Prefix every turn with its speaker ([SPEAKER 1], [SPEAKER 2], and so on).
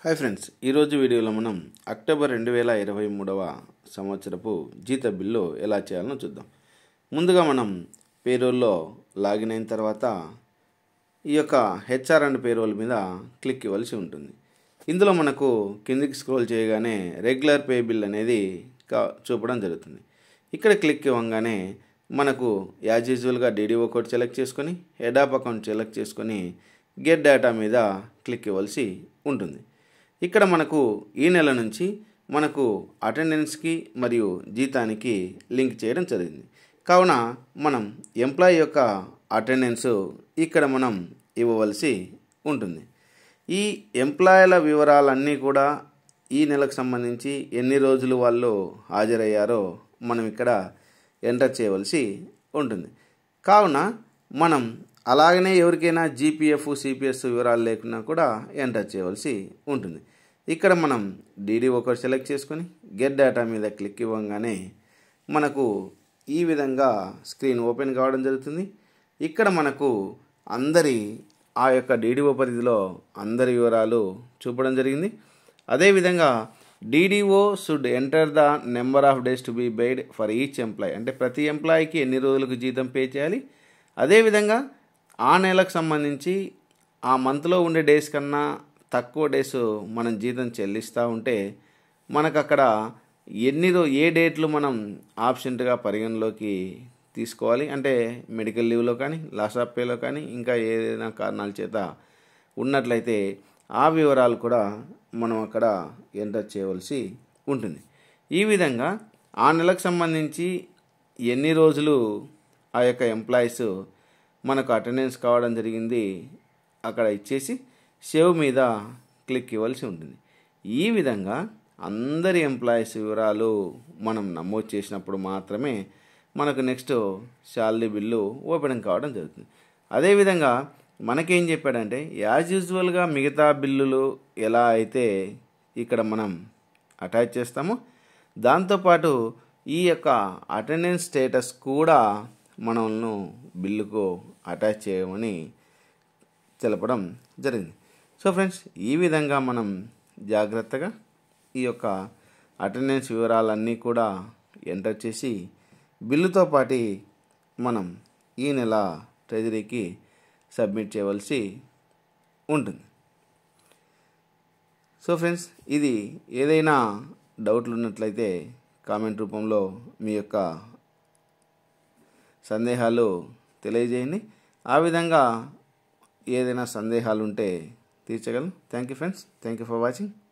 [SPEAKER 1] hi friends ఈరోజు వీడియోలో మనం అక్టోబర్ రెండు వేల ఇరవై మూడవ సంవత్సరపు జీత బిల్లు ఎలా చేయాలో చూద్దాం ముందుగా మనం పేరోల్లో లాగిన్ అయిన తర్వాత ఈ యొక్క హెచ్ఆర్ అండ్ పేరోల్ మీద క్లిక్ ఇవ్వాల్సి ఉంటుంది ఇందులో మనకు కిందికి స్క్రోల్ చేయగానే రెగ్యులర్ పే బిల్ అనేది కా చూపడం జరుగుతుంది ఇక్కడ క్లిక్ ఇవ్వగానే మనకు యాజ్ యూజువల్గా డీడీఓ కోడ్ సెలెక్ట్ చేసుకొని హెడ్ ఆఫ్ అకౌంట్ సెలెక్ట్ చేసుకొని గెట్ డేటా మీద క్లిక్ ఇవ్వాల్సి ఉంటుంది ఇక్కడ మనకు ఈ నెల నుంచి మనకు అటెండెన్స్కి మరియు జీతానికి లింక్ చేయడం జరిగింది కావున మనం ఎంప్లాయీ యొక్క అటెండెన్స్ ఇక్కడ మనం ఇవ్వవలసి ఉంటుంది ఈ ఎంప్లాయీల వివరాలన్నీ కూడా ఈ నెలకు సంబంధించి ఎన్ని రోజులు వాళ్ళు హాజరయ్యారో మనం ఇక్కడ ఎంటర్ చేయవలసి ఉంటుంది కావున మనం అలాగనే ఎవరికైనా జీపీఎఫ్ సిపిఎస్ వివరాలు లేకున్నా కూడా ఎంటర్ చేయవలసి ఉంటుంది ఇక్కడ మనం డీడీ ఒకటి సెలెక్ట్ చేసుకొని గెట్ డేటా మీద క్లిక్ ఇవ్వగానే మనకు ఈ విధంగా స్క్రీన్ ఓపెన్ కావడం జరుగుతుంది ఇక్కడ మనకు అందరి ఆ యొక్క డీడీఓ పరిధిలో అందరి వివరాలు చూపడం జరిగింది అదేవిధంగా DDO should enter the number of days to be paid for each employee అంటే ప్రతి ఎంప్లాయీకి ఎన్ని రోజులకు జీతం పే చేయాలి అదేవిధంగా ఆ నెలకు సంబంధించి ఆ మంత్లో ఉండే డేస్ కన్నా తక్కువ డేస్ మనం జీతం చెల్లిస్తూ ఉంటే మనకు అక్కడ ఎన్ని రో ఏ డేట్లు మనం ఆప్షన్గా పరిగణలోకి తీసుకోవాలి అంటే మెడికల్ లీవ్లో కానీ లాస్ ఆఫ్ పేలో కానీ ఇంకా ఏదైనా కారణాల చేత ఉన్నట్లయితే ఆ వివరాలు కూడా మనం అక్కడ ఎంటర్ చేయవలసి ఉంటుంది ఈ విధంగా ఆ నెలకు సంబంధించి ఎన్ని రోజులు ఆ యొక్క ఎంప్లాయీస్ మనకు అటెండెన్స్ కావడం జరిగింది అక్కడ ఇచ్చేసి సేవ్ మీద క్లిక్ ఇవ్వాల్సి ఉంటుంది ఈ విధంగా అందరి ఎంప్లాయీస్ వివరాలు మనం నమోదు చేసినప్పుడు మాత్రమే మనకు నెక్స్ట్ శాలరీ బిల్లు ఓపెన్ కావడం జరుగుతుంది అదేవిధంగా మనకేం చెప్పాడంటే యాజ్ యూజువల్గా మిగతా బిల్లులు ఎలా అయితే ఇక్కడ మనం అటాచ్ చేస్తామో దాంతోపాటు ఈ యొక్క అటెండెన్స్ స్టేటస్ కూడా మనల్ని బిల్లుకు అటాచ్ చేయమని తెలపడం జరిగింది సో ఫ్రెండ్స్ ఈ విధంగా మనం జాగ్రత్తగా ఈ యొక్క అటెండెన్స్ వివరాలన్నీ కూడా ఎంటర్ చేసి బిల్లుతో పాటి మనం ఈ నెల ట్రెజరీకి సబ్మిట్ చేయవలసి ఉంటుంది సో ఫ్రెండ్స్ ఇది ఏదైనా డౌట్లు ఉన్నట్లయితే కామెంట్ రూపంలో మీ యొక్క సందేహాలు తెలియజేయండి ఆ విధంగా ఏదైనా సందేహాలు ఉంటే తీర్చగలను thank you friends thank you for watching